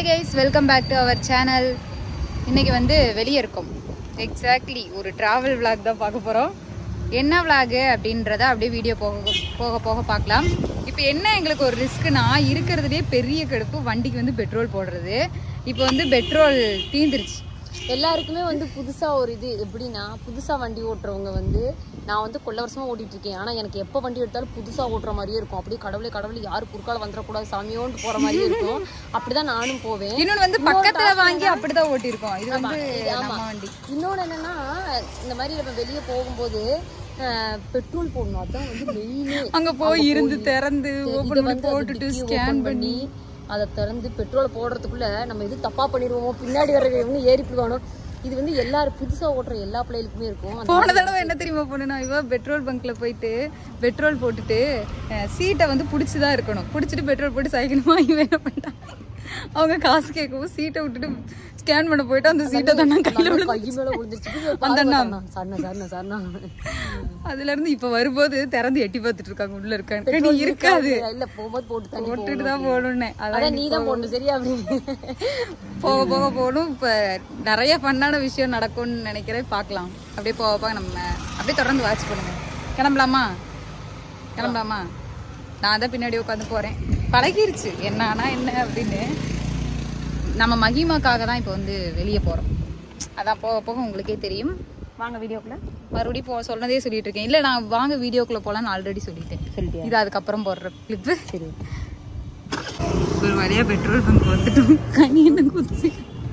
Hi guys welcome back to our channel இன்னைக்கு வந்து வெளியே இருக்கோம் எக்ஸாக்ட்லி ஒரு ட்ராவல் vlog தான் பார்க்க போகிறோம் என்ன vlog அப்படின்றத அப்படியே வீடியோ போக போக போக பார்க்கலாம் இப்போ என்ன எங்களுக்கு ஒரு ரிஸ்க்குனா இருக்கிறதுலே பெரிய கடுப்பு வண்டிக்கு வந்து பெட்ரோல் போடுறது இப்போ வந்து பெட்ரோல் தீந்துருச்சு எல்லாருக்குமே வந்து புதுசா ஒரு இது எப்படின்னா புதுசா வண்டி ஓட்டுறவங்க வந்து நான் வந்து கொள்ள வருஷமா ஓட்டிட்டு இருக்கேன் ஆனா எனக்கு எப்ப வண்டி எடுத்தாலும் புதுசா ஓட்டுற மாதிரியே இருக்கும் அப்படியே கடவுளே கடவுளே யாரு குறுக்கால வந்துடக்கூடாது சாமியோண்டு போற மாதிரியே இருக்கும் அப்படிதான் நானும் போவேன் இன்னொன்று வந்து பக்கத்தில் வாங்கி அப்படிதான் ஓட்டியிருக்கோம் இது வந்து நம்ம வண்டி இன்னொன்னு என்னன்னா இந்த மாதிரி நம்ம வெளியே போகும்போது பெட்ரோல் போடணும் அதான் வந்து மெயினே அங்கே போய் இருந்து திறந்து ஓப்பன் பண்ணி போட்டுட்டு ஸ்கேன் பண்ணி அதை திறந்து பெட்ரோல் போடுறதுக்குள்ள நம்ம எது தப்பா பண்ணிடுவோமோ பின்னாடி வர்றவங்க ஏறி போடுவானோ இது வந்து எல்லாரும் புதுசா ஓட்டுற எல்லா பிள்ளைகளுக்குமே இருக்கும் அந்த போன தடவை என்ன தெரியுமா பண்ணுனா இவ பெட்ரோல் பங்க்ல போயிட்டு பெட்ரோல் போட்டுட்டு சீட்டை வந்து பிடிச்சிதான் இருக்கணும் பிடிச்சிட்டு பெட்ரோல் போட்டு சாய்க்கணுமா இவன் என்ன பண்ணிட்டான் அவங்க காசு கேட்கவும் சீட்டை விட்டுட்டு ஸ்கேன் பண்ண போயிட்டு அந்த சீட்டை தான் நான் கையில விழுந்து கை மேல விழுந்துச்சு அந்த அண்ணா. சரணா சரணா சரணா அதுல இருந்து இப்ப வரும்போது திறந்து எட்டி பார்த்துட்டு இருக்காங்க உள்ள இருக்காங்க நீ இருக்காது இல்ல போகும்போது போட்டு தண்ணி போட்டுட்டு தான் போகணும்னே அதான் அதான் நீ தான் போடணும் சரியா அப்படின்னு போக போக போகணும் இப்ப நிறைய ஃபன்னான விஷயம் நடக்கும்னு நினைக்கிறேன் பார்க்கலாம் அப்படியே போக போக நம்ம அப்படியே தொடர்ந்து வாட்ச் பண்ணுங்க கிளம்பலாமா கிளம்பலாமா நான் தான் பின்னாடி உட்காந்து போறேன் பழகிருச்சு என்ன ஆனா என்ன அப்படின்னு நம்ம மகிமாக்காக தான் இப்போ வந்து வெளியே போறோம் அதான் போக போக உங்களுக்கே தெரியும் வாங்க வீடியோக்குள்ள மறுபடியும் போ சொன்னதே சொல்லிட்டு இருக்கேன் இல்ல நான் வாங்க வீடியோக்குள்ள போலாம்னு ஆல்ரெடி சொல்லிட்டேன் சொல்லிட்டியா இது அதுக்கப்புறம் போடுற கிளிப்பு சரி ஒரு வழியா பெட்ரோல் பங்க் வந்துட்டோம் கனி என்ன குதிச்சு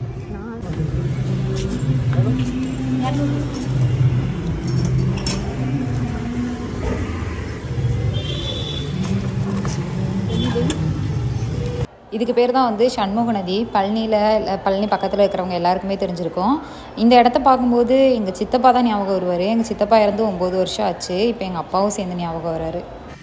இதுக்கு பேர் தான் வந்து சண்முக நதி பழனியில் பழனி பக்கத்தில் இருக்கிறவங்க எல்லாருக்குமே தெரிஞ்சிருக்கும் இந்த இடத்த பார்க்கும்போது எங்கள் சித்தப்பா தான் ஞாபகம் வருவார் எங்கள் சித்தப்பா இறந்து ஒம்பது வருஷம் ஆச்சு இப்போ எங்கள் அப்பாவும் சேர்ந்து ஞாபகம் வராரு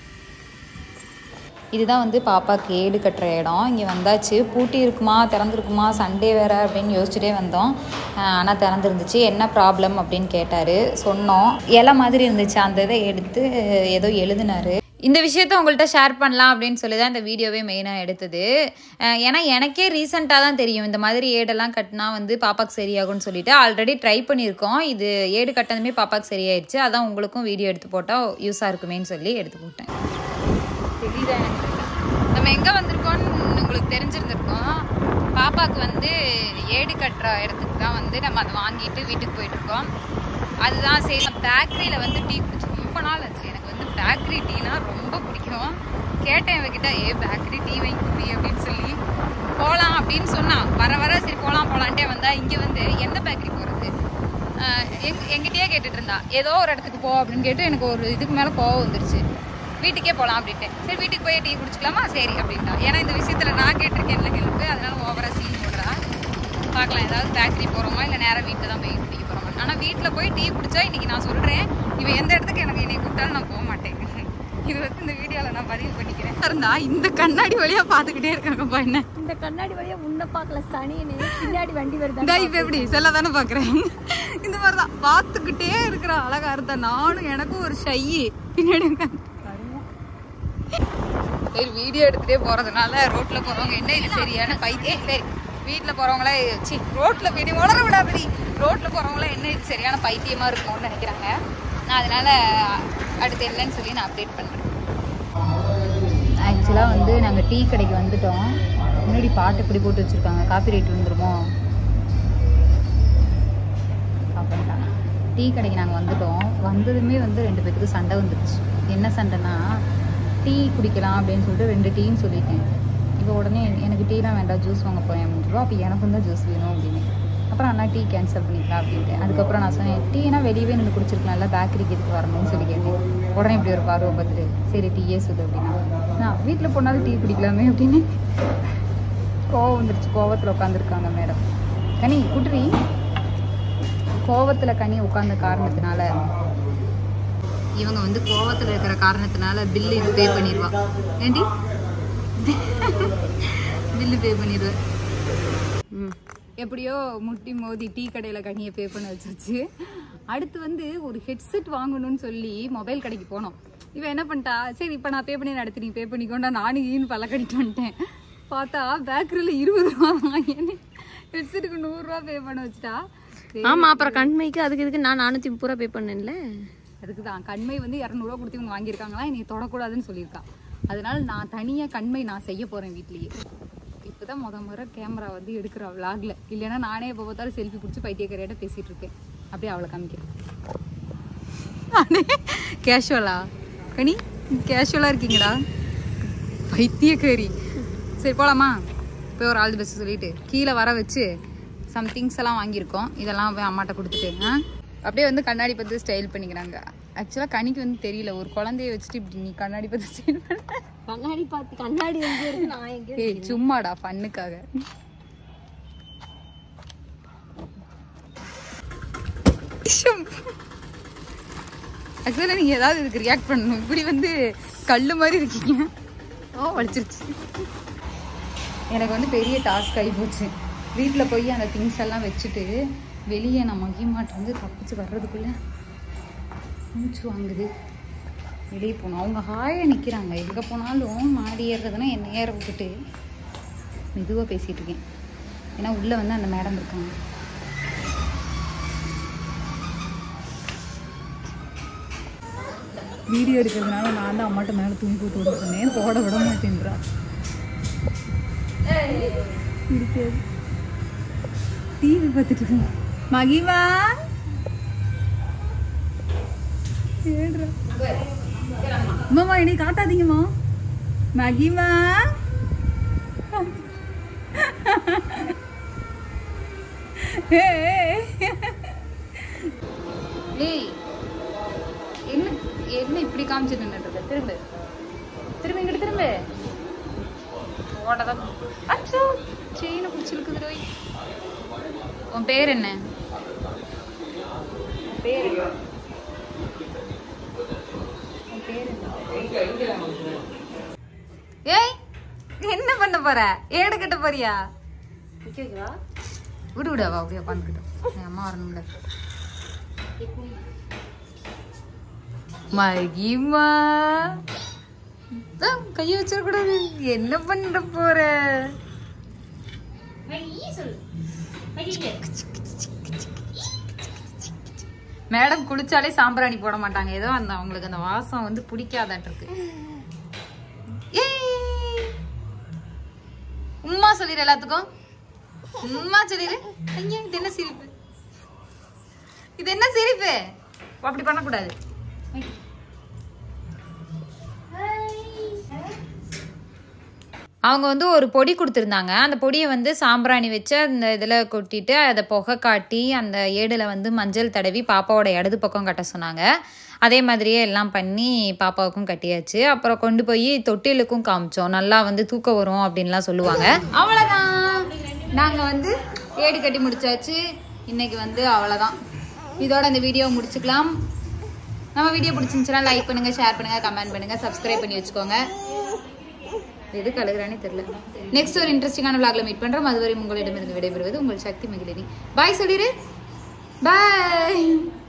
இதுதான் வந்து பாப்பாக்கு ஏடு கட்டுற இடம் இங்கே வந்தாச்சு பூட்டி இருக்குமா திறந்துருக்குமா சண்டே வேறு அப்படின்னு யோசிச்சுட்டே வந்தோம் ஆனால் திறந்துருந்துச்சு என்ன ப்ராப்ளம் அப்படின்னு கேட்டார் சொன்னோம் இலை மாதிரி இருந்துச்சு அந்த இதை எடுத்து ஏதோ எழுதினாரு இந்த விஷயத்த உங்கள்கிட்ட ஷேர் பண்ணலாம் அப்படின்னு சொல்லி தான் இந்த வீடியோவே மெயினாக எடுத்தது அஹ் ஏன்னா எனக்கே ரீசெண்டாக தான் தெரியும் இந்த மாதிரி ஏடெல்லாம் கட்டினா வந்து பாப்பாக்கு சரியாகும்னு சொல்லிட்டு ஆல்ரெடி ட்ரை பண்ணியிருக்கோம் இது ஏடு கட்டதுமே பாப்பாக்கு சரியாயிடுச்சு அதான் உங்களுக்கும் வீடியோ எடுத்து போட்டால் யூஸாக இருக்குமேன்னு சொல்லி எடுத்து போட்டேன் தெரியுதா எனக்கு தெரியல. நம்ம எங்கே வந்திருக்கோம்னு உங்களுக்கு தெரிஞ்சிருந்திருக்கோம் பாப்பாவுக்கு வந்து ஏடு கட்டுற இடத்துக்கு தான் வந்து நம்ம அதை வாங்கிட்டு வீட்டுக்கு போயிட்டு இருக்கோம் அதுதான் சரி பேக்கரியில் வந்து டீ குடிச்சு ரொம்ப நாள் ஆச்சு எனக்கு வந்து பேக்கரி டீனா ரொம்ப பிடிக்கும் கேட்டேன் இவகிட்ட ஏ பேக்கரி டீ வாங்கி குடி அப்படின்னு சொல்லி போகலாம் அப்படின்னு சொன்னான் வர வர சரி போகலாம் போகலான்ட்டே வந்தா இங்கே வந்து எந்த பேக்கரி போகிறது எங் எங்கிட்டயே கேட்டுட்டு இருந்தா ஏதோ ஒரு இடத்துக்கு போ அப்படின்னு கேட்டு எனக்கு ஒரு இதுக்கு மேலே கோவம் வந்துருச்சு வீட்டுக்கே போகலாம் அப்படின்ட்டு சரி வீட்டுக்கு போய் டீ குடிச்சிக்கலாமா சரி அப்படின்ட்டா ஏன்னா இந்த விஷயத்தில் நான் கேட்டிருக்கேன்ல ஹெல்ப்பு அதனால ஓவரா சீன் போடுறா பார்க்கலாம் ஏதாவது ஃபேக்ட்ரி போகிறோமா இல்லை நேராக வீட்டில் தான் போய் குடிக்க போகிறோமா ஆனால் வீட்டில் போய் டீ குடிச்சா இன்னைக்கு நான் சொல்கிறேன் இவன் எந்த இடத்துக்கு எனக்கு என்னை கூப்பிட்டாலும் நான் போக மாட்டேன் இது வந்து இந்த வீடியோவில் நான் பதிவு பண்ணிக்கிறேன் இருந்தா இந்த கண்ணாடி வழியாக பார்த்துக்கிட்டே இருக்காங்கப்பா என்ன இந்த கண்ணாடி வழியா உன்னை பார்க்கல சனியனே பின்னாடி வண்டி வருதா இந்த இப்போ எப்படி செல்ல தானே பார்க்குறேன் இந்த மாதிரி தான் பார்த்துக்கிட்டே இருக்கிற அழகா இருந்தா நானும் எனக்கும் ஒரு ஷை பின்னாடி உட்காந்து சரி வீடியோ எடுத்துட்டே போறதுனால ரோட்ல போறவங்க என்ன இது சரியான பைத்தியம் சரி வீட்ல போறவங்களே சி ரோட்ல போய் உளர விடாதடி ரோட்ல போறவங்களே என்ன இது சரியான பைத்தியமா இருக்கும்னு நினைக்கிறாங்க நான் அதனால அடுத்து இல்லைன்னு சொல்லி நான் அப்டேட் பண்றேன் ஆக்சுவலாக வந்து நாங்கள் டீ கடைக்கு வந்துட்டோம் முன்னாடி பாட்டு இப்படி போட்டு வச்சுருக்காங்க காப்பி ரைட் வந்துருமோ ஆஃப் பண்ணிட்டாங்க டீ கடைக்கு நாங்கள் வந்துட்டோம் வந்ததுமே வந்து ரெண்டு பேத்துக்கு சண்டை வந்துருச்சு என்ன சண்டைனா டீ குடிக்கலாம் அப்படின்னு சொல்லிட்டு ரெண்டு டீன்னு சொல்லிட்டேன் இப்போ உடனே எனக்கு டீலாம் வேண்டாம் ஜூஸ் வாங்க போகிறேன் அப்படின்றோம் அப்போ எனக்கும் தான் ஜூஸ் வேணும் அப்படின்னு அப்புறம் அண்ணா டீ கேன்சல் பண்ணிக்கலாம் அப்படின்ட்டு அதுக்கப்புறம் நான் சொன்னேன் டீனா வெளியவே நின்று குடிச்சிருக்கலாம்ல பேக்கரிக்கு எதுக்கு வரணும்னு சொல்லி கேட்டேன் உடனே இப்படி ஒரு பார்வை பார்த்துட்டு சரி டீயே சொல்லு அப்படின்னா நான் வீட்டில் போனாலும் டீ குடிக்கலாமே அப்படின்னு கோவம் வந்துருச்சு கோவத்தில் உட்காந்துருக்காங்க மேடம் கனி குட்ரி கோவத்தில் கனி உட்கார்ந்த காரணத்தினால இவங்க வந்து கோவத்தில் இருக்கிற காரணத்தினால பில்லு இது பே பண்ணிடுவா ஏண்டி பில்லு பே பண்ணிடுவேன் எப்படியோ முட்டி மோதி டீ கடையில் கனியை பே பண்ண வச்சாச்சு அடுத்து வந்து ஒரு ஹெட்செட் வாங்கணும்னு சொல்லி மொபைல் கடைக்கு போனோம் இவன் என்ன பண்ணிட்டா சரி இப்போ நான் பே பண்ணி நடத்தி நீ பே பண்ணிக்கோண்டா நானும் ஈன்னு பல்ல கட்டிட்டு வந்துட்டேன் பார்த்தா பேக்கரியில் இருபது ரூபா வாங்கினு ஹெட்செட்டுக்கு நூறுரூவா பே பண்ண வச்சுட்டா ஆமா அப்புறம் கண்மைக்கு அதுக்கு இதுக்கு நான் நானூத்தி முப்பது ரூபா பே பண்ணேன்ல அதுக்கு தான் கண்மை வந்து இரநூறுவா கொடுத்து இவங்க வாங்கியிருக்காங்களா நீ தொடக்கூடாதுன்னு சொல்லியிருக்கா அதனால நான் தனியாக கண்மை நான் செய்ய போகிறேன் வீட்லேயே இப்போ தான் முத முறை கேமரா வந்து எடுக்கிறா விளாக்ல இல்லைன்னா நானே இப்போ பார்த்தாலும் செல்ஃபி பிடிச்சி பைத்தியக்காரியாட்ட பேசிகிட்டு இருக்கேன் அப்படியே அவளை காமிக்கிறேன் கேஷுவலா கனி கேஷுவலாக இருக்கீங்கடா பைத்தியக்காரி சரி போகலாமா போய் ஒரு ஆல் தி பெஸ்ட் சொல்லிட்டு கீழே வர வச்சு சம் திங்ஸ் எல்லாம் வாங்கியிருக்கோம் இதெல்லாம் போய் அம்மாட்ட கொடுத்துட்டு ஆ அப்படியே வந்து கண்ணாடி பார்த்து ஸ்டைல் பண்ணிக்கிறாங்க ஆக்சுவலாக கனிக்கு வந்து தெரியல ஒரு குழந்தைய வச்சுட்டு இப்படி நீ கண்ணாடி பார்த்து ஸ்டைல் பண்ண கண்ணாடி பார்த்து கண்ணாடி எங்க இருக்கு நான் எங்க ஏய் சும்மாடா ஃபன்னுக்காக ஆக்சுவலாக நீங்கள் ஏதாவது இதுக்கு ரியாக்ட் பண்ணணும் இப்படி வந்து கல் மாதிரி இருக்கீங்க ஓ வலிச்சிருச்சு எனக்கு வந்து பெரிய டாஸ்க் ஆகி போச்சு வீட்டில் போய் அந்த திங்ஸ் எல்லாம் வச்சுட்டு வெளியே நான் மகிமாட்ட வந்து தப்பிச்சு வர்றதுக்குள்ளே மூச்சு வாங்குது வெளியே போகணும் அவங்க ஹாயாக நிற்கிறாங்க எங்கே போனாலும் மாடி ஏறுறதுன்னா என்னை ஏற விட்டுட்டு மெதுவாக பேசிகிட்டு இருக்கேன் ஏன்னா உள்ளே வந்து அந்த மேடம் இருக்காங்க வீடியோ எடுக்கிறதுனால நான் தான் அம்மாட்ட மேலே துணி போட்டு விட சொன்னேன் போட விட மாட்டேன்றா பிடிக்காது டிவி பார்த்துட்டு இருக்கேன் மகிமா ஏன்றா அம்மாமா என்னை காட்டாதீங்கம்மா மகிமா ஏய் என்ன என்ன இப்படி காமிச்சிட்டு நின்னுட்டு திரும்ப திரும்ப இங்கிட்டு திரும்ப ஓடதான் அச்சோ செயினை பிடிச்சிருக்குது ரோய் உன் பேர் என்ன உன் பேர் என்ன உன் பேர் என்ன ஏய் என்ன பண்ண போற ஏடு கட்ட போறியா விடு விடு அவ அப்படியே உட்காந்துக்கிட்டோம் என் அம்மா வரணும்ல மகிமா தான் கைய வச்சிடக்கூடாது என்ன பண்ண போற மேடம் குளிச்சாலே சாம்பிராணி போட மாட்டாங்க ஏதோ அந்த அவங்களுக்கு அந்த வாசம் வந்து பிடிக்காதாட்டு இருக்கு ஏய். உம்மா சொல்லிடு எல்லாத்துக்கும் உம்மா சொல்லிடு ஐயா இது என்ன சிரிப்பு இது என்ன சிரிப்பு அப்படி பண்ணக்கூடாது அவங்க வந்து ஒரு பொடி கொடுத்துருந்தாங்க அந்த பொடியை வந்து சாம்பிராணி வச்சு அந்த இதில் கொட்டிட்டு அதை புகை காட்டி அந்த ஏடில் வந்து மஞ்சள் தடவி பாப்பாவோட இடது பக்கம் கட்ட சொன்னாங்க அதே மாதிரியே எல்லாம் பண்ணி பாப்பாவுக்கும் கட்டியாச்சு அப்புறம் கொண்டு போய் தொட்டிலுக்கும் காமிச்சோம் நல்லா வந்து தூக்கம் வரும் அப்படின்லாம் சொல்லுவாங்க அவ்வளோதான் நாங்கள் வந்து ஏடு கட்டி முடிச்சாச்சு இன்னைக்கு வந்து அவ்வளோதான் இதோட இந்த வீடியோ முடிச்சுக்கலாம் நம்ம வீடியோ பிடிச்சிருந்துச்சுன்னா லைக் பண்ணுங்க ஷேர் பண்ணுங்க கமெண்ட் பண்ணுங்க சப்ஸ்கிரைப் பண்ணி வச்சுக்கோங்க எது கழுகுறானே தெரியல நெக்ஸ்ட் ஒரு இன்ட்ரெஸ்டிங்கான vlogல மீட் பண்றோம் அதுவரை உங்களிடமிருந்து விடைபெறுவது உங்கள் சக்தி மகிழினி பாய் சொல்லிடு பாய்